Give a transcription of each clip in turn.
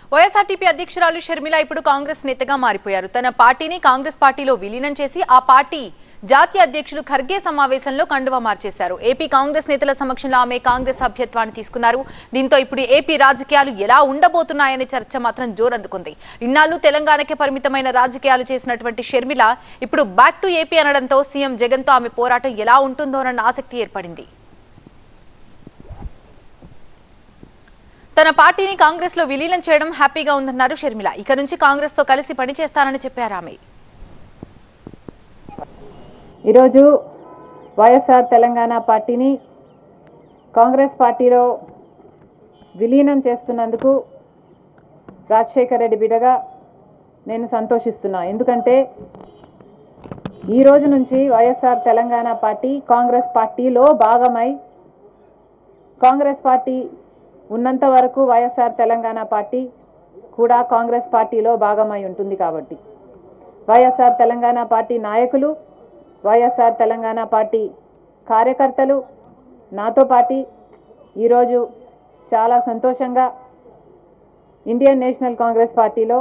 YSRTP అధ్యక్షురాలు షర్మిల ఇప్పుడు కాంగ్రెస్ నేతగా మారిపోయారు తన పార్టీని కాంగ్రెస్ పార్టీలో విలీనం చేసి ఆ పార్టీ జాతీయ అధ్యక్షులు ఖర్గే సమావేశంలో కండువా మార్చేశారు ఏపీ కాంగ్రెస్ నేతల సమక్షంలో ఆమె కాంగ్రెస్ సభ్యత్వాన్ని తీసుకున్నారు దీంతో ఇప్పుడు ఏపీ రాజకీయాలు ఎలా ఉండబోతున్నాయనే చర్చ మాత్రం జోరందుకుంది ఇన్నాళ్ళు తెలంగాణకే పరిమితమైన రాజకీయాలు చేసినటువంటి షర్మిల ఇప్పుడు బ్యాక్ టు ఏపీ అనడంతో సీఎం జగన్తో ఆమె పోరాటం ఎలా ఉంటుందోనన్న ఆసక్తి ఏర్పడింది తన పార్టీని కాంగ్రెస్ లో విలీనం చేయడం హ్యాపీగా ఉందన్నారు షర్మిల ఇక నుంచి కాంగ్రెస్ తో కలిసి పనిచేస్తానని చెప్పారు ఆమె ఈరోజు వైఎస్ఆర్ తెలంగాణ పార్టీని కాంగ్రెస్ పార్టీలో విలీనం చేస్తున్నందుకు రాజశేఖర్ రెడ్డి బిడగా నేను సంతోషిస్తున్నా ఎందుకంటే ఈ రోజు నుంచి వైఎస్ఆర్ తెలంగాణ పార్టీ కాంగ్రెస్ పార్టీలో భాగమై కాంగ్రెస్ పార్టీ ఉన్నంత వరకు వైఎస్ఆర్ తెలంగాణ పార్టీ కూడా కాంగ్రెస్ పార్టీలో భాగమై ఉంటుంది కాబట్టి వైఎస్ఆర్ తెలంగాణ పార్టీ నాయకులు వైఎస్ఆర్ తెలంగాణ పార్టీ కార్యకర్తలు నాతో పాటి ఈరోజు చాలా సంతోషంగా ఇండియన్ నేషనల్ కాంగ్రెస్ పార్టీలో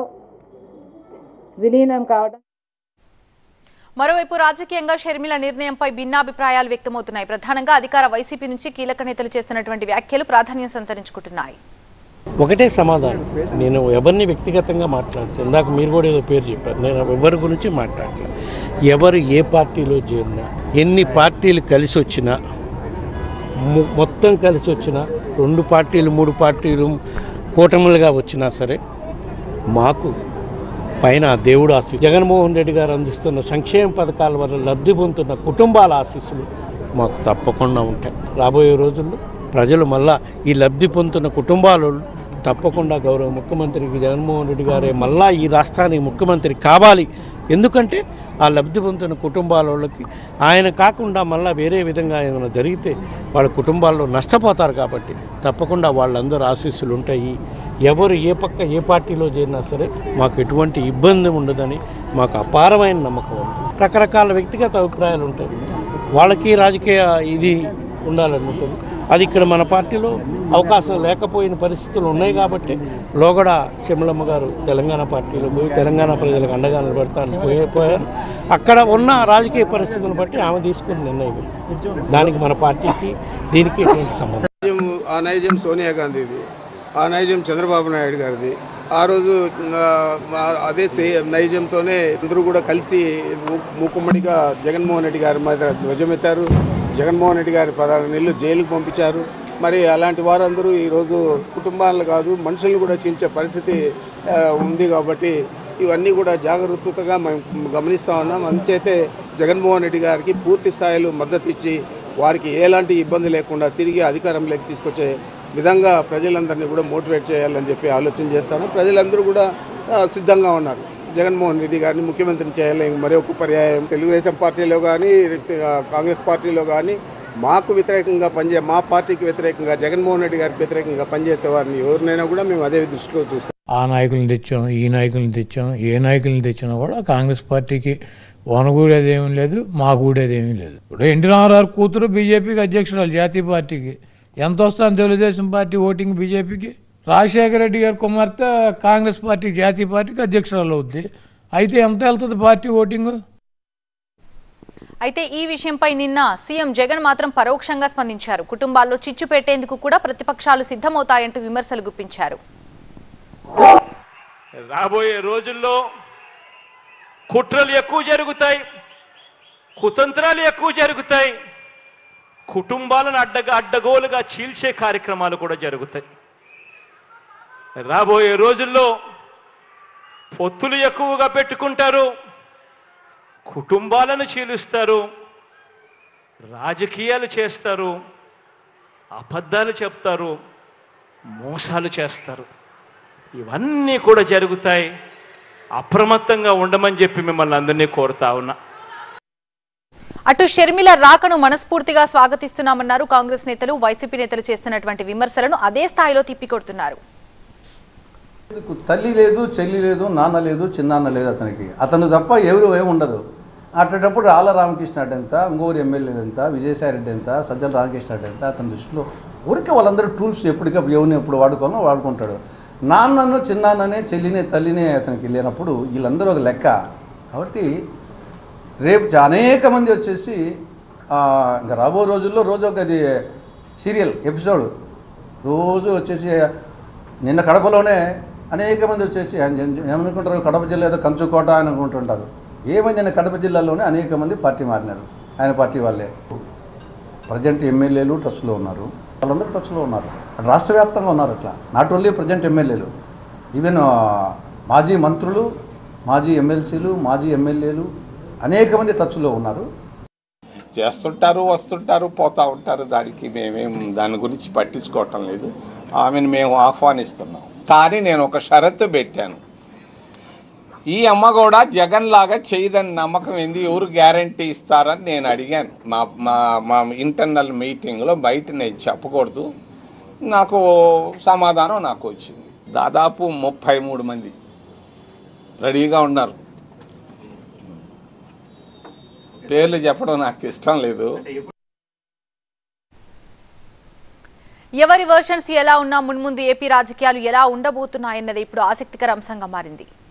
విలీనం కావడం మరోవైపు రాజకీయంగా షర్మిల నిర్ణయంపై భిన్నాభిప్రాయాలు వ్యక్తమవుతున్నాయి ప్రధానంగా అధికార వైసీపీ నుంచి కీలక నేతలు చేస్తున్నటువంటి వ్యాఖ్యలు ప్రాధాన్యం సంతరించుకుంటున్నాయి ఒకటే సమాధానం నేను ఎవరిని వ్యక్తిగతంగా మాట్లాడుతాను ఇందాక మీరు కూడా ఏదో పేరు చెప్పారు నేను ఎవరి గురించి మాట్లాడలేదు ఎవరు ఏ పార్టీలో చేరినా ఎన్ని పార్టీలు కలిసి వచ్చినా మొ- మొత్తం కలిసి వచ్చినా రెండు పార్టీలు మూడు పార్టీలు కూటములుగా వచ్చినా సరే మాకు పైన దేవుడు ఆశీస్సు జగన్మోహన్ రెడ్డి గారు అందిస్తున్న సంక్షేమ పథకాల వల్ల లబ్ధి పొందుతున్న కుటుంబాల ఆశీస్సులు మాకు తప్పకుండా ఉంటాయి రాబోయే రోజుల్లో ప్రజలు మళ్ళా ఈ లబ్ధి పొందుతున్న కుటుంబాలు తప్పకుండా గౌరవ ముఖ్యమంత్రికి జగన్మోహన్ రెడ్డి గారే మళ్ళా ఈ రాష్ట్రానికి ముఖ్యమంత్రి కావాలి ఎందుకంటే ఆ లబ్ధి పొందుతున్న కుటుంబాల వాళ్ళకి ఆయన కాకుండా మళ్ళీ వేరే విధంగా ఏమైనా జరిగితే వాళ్ళ కుటుంబాల్లో నష్టపోతారు కాబట్టి తప్పకుండా వాళ్ళందరూ ఆశీస్సులు ఉంటాయి ఎవరు ఏ పక్క ఏ పార్టీలో చేరినా సరే మాకు ఎటువంటి ఇబ్బంది ఉండదని మాకు అపారమైన నమ్మకం ఉంది రకరకాల వ్యక్తిగత అభిప్రాయాలు ఉంటాయి వాళ్ళకి రాజకీయ ఇది ఉండాలని ఉంటుంది అది ఇక్కడ మన పార్టీలో అవకాశం లేకపోయిన పరిస్థితులు ఉన్నాయి కాబట్టి లోగడ చెమ్మలమ్మ గారు తెలంగాణ పార్టీలో పోయి తెలంగాణ ప్రజలకు అండగా నిలబడతాను పోయే పోయారు అక్కడ ఉన్న రాజకీయ పరిస్థితులను బట్టి ఆమె తీసుకున్న నిర్ణయం ఇది. దానికి మన పార్టీకి దీనికి ఎటువంటి సంబంధం నైజం ఆ నైజం సోనియా గాంధీది ఆ నైజం చంద్రబాబు నాయుడు గారిది ఆ రోజు ఆ, ఆ- అదే సే నైజంతోనే అందరూ కూడా కలిసి ము- మూకుమ్మడిగా జగన్మోహన్ రెడ్డి గారి మీద ధ్వజమెత్తారు జగన్మోహన్ రెడ్డి గారి పదహారు నెలలు జైలుకు పంపించారు మరి అలాంటి వారందరూ ఈరోజు కుటుంబాలను కాదు మనుషులను కూడా చీల్చే పరిస్థితి ఆ, ఉంది కాబట్టి ఇవన్నీ కూడా జాగ్రత్తగా మేము గమనిస్తూ ఉన్నాం అందుచేతే జగన్మోహన్ రెడ్డి గారికి పూర్తి స్థాయిలో మద్దతు ఇచ్చి వారికి ఎలాంటి ఇబ్బంది లేకుండా తిరిగి అధికారంలోకి తీసుకొచ్చే విధంగా ప్రజలందరినీ కూడా మోటివేట్ చేయాలని చెప్పి ఆలోచన చేస్తాను ప్రజలందరూ కూడా ఆ, సిద్ధంగా ఉన్నారు జగన్మోహన్ రెడ్డి గారిని ముఖ్యమంత్రిని చేయాలని మరి ఒక పర్యాయం తెలుగుదేశం పార్టీలో కానీ ఆ, కాంగ్రెస్ పార్టీలో కానీ మాకు వ్యతిరేకంగా పనిచే మా పార్టీకి వ్యతిరేకంగా జగన్మోహన్ రెడ్డి గారికి వ్యతిరేకంగా పనిచేసే వారిని ఎవరినైనా కూడా మేము అదే దృష్టిలో చూస్తాం ఆ నాయకులను తెచ్చాం ఈ నాయకులను తెచ్చాం ఏ నాయకులను తెచ్చినా కూడా కాంగ్రెస్ పార్టీకి వనగూడేది ఏమీ లేదు మాకూడేది ఏమీ లేదు ఇప్పుడు ఎన్టీ రామారావు కూతురు బీజేపీకి అధ్యక్షురాలు జాతీయ పార్టీకి ఎంత వస్తాను తెలుగుదేశం పార్టీ ఓటింగ్ బీజేపీకి రాజశేఖర రెడ్డి గారి కుమార్తె కాంగ్రెస్ పార్టీ జాతీయ పార్టీకి అధ్యక్షురాలు అవుద్ది అయితే ఎంత వెళ్తుంది పార్టీ ఓటింగ్ అయితే ఈ విషయంపై నిన్న సీఎం జగన్ మాత్రం పరోక్షంగా స్పందించారు కుటుంబాల్లో చిచ్చు పెట్టేందుకు కూడా ప్రతిపక్షాలు సిద్ధమవుతాయంటూ విమర్శలు గుప్పించారు రాబోయే రోజుల్లో కుట్రలు ఎక్కువ జరుగుతాయి కుతంత్రాలు ఎక్కువ జరుగుతాయి కుటుంబాలను అడ్డగా అడ్డగోలుగా చీల్చే కార్యక్రమాలు కూడా జరుగుతాయి రాబోయే రోజుల్లో పొత్తులు ఎక్కువగా పెట్టుకుంటారు కుటుంబాలను చీలుస్తారు రాజకీయాలు చేస్తారు అబద్ధాలు చెప్తారు మోసాలు చేస్తారు ఇవన్నీ కూడా జరుగుతాయి అప్రమత్తంగా ఉండమని చెప్పి మిమ్మల్ని అందరినీ కోరుతా ఉన్నా అటు షర్మిల రాకను మనస్ఫూర్తిగా స్వాగతిస్తున్నామన్నారు కాంగ్రెస్ నేతలు వైసీపీ నేతలు చేస్తున్నటువంటి విమర్శలను అదే స్థాయిలో తిప్పికొడుతున్నారు ఎందుకు తల్లి లేదు చెల్లి లేదు నాన్న లేదు చిన్నాన్న లేదు అతనికి అతను తప్ప ఎవరు ఏమి ఉండదు అట్టేటప్పుడు ఆల రామకృష్ణ రెడ్డి ఎంత ఇంకోరు ఎమ్మెల్యేలు ఎంత విజయసాయి రెడ్డి ఎంత సజ్జల రామకృష్ణ రెడ్డి ఎంత అతని దృష్టిలో ఊరికే వాళ్ళందరూ టూల్స్ ఎప్పటికప్పుడు ఎవరిని ఎప్పుడు వాడుకోవాలో వాడుకుంటాడు నాన్నను చిన్నాన్ననే చెల్లినే తల్లినే అతనికి లేనప్పుడు వీళ్ళందరూ ఒక లెక్క కాబట్టి రేపు చా- అనేక మంది వచ్చేసి ఆ, ఇంకా రాబో రోజుల్లో రోజు ఒక అది సీరియల్ ఎపిసోడ్ రోజు వచ్చేసి నిన్న కడపలోనే అనేక మంది వచ్చేసి ఆయన ఏం- ఏమనుకుంటారు కడప జిల్లా ఏదో కంచుకోట అని అనుకుంటుంటారు ఏమైంది ఆయన కడప జిల్లాలోనే అనేక మంది పార్టీ మారినారు ఆయన పార్టీ వాళ్ళే ప్రజెంట్ ఎమ్మెల్యేలు టచ్లో ఉన్నారు వాళ్ళందరూ టచ్లో ఉన్నారు అటు రాష్ట్ర వ్యాప్తంగా ఉన్నారు అట్లా నాట్ ఓన్లీ ప్రజెంట్ ఎమ్మెల్యేలు ఈవెన్ ఆ, మాజీ మంత్రులు మాజీ ఎమ్మెల్సీలు మాజీ ఎమ్మెల్యేలు అనేక మంది టచ్లో ఉన్నారు చేస్తుంటారు వస్తుంటారు పోతూ ఉంటారు దానికి మేమేం దాని గురించి పట్టించుకోవటం లేదు ఆమెను మేము ఆహ్వానిస్తున్నాం కానీ నేను ఒక షరతు పెట్టాను ఈ అమ్మ కూడా జగన్ లాగా చేయదని నమ్మకం ఏంది ఎవరు గ్యారంటీ ఇస్తారని నేను అడిగాను మా మా మా ఇంటర్నల్ మీటింగ్లో బయట నేను చెప్పకూడదు నాకు సమాధానం నాకు వచ్చింది దాదాపు ముప్పై మూడు మంది రెడీగా ఉన్నారు పేర్లు చెప్పడం నాకు ఇష్టం లేదు ఎవరి వర్షన్స్ ఎలా ఉన్నా మున్ముందు ఏపీ రాజకీయాలు ఎలా ఉండబోతున్నాయన్నది ఇప్పుడు ఆసక్తికర అంశంగా మారింది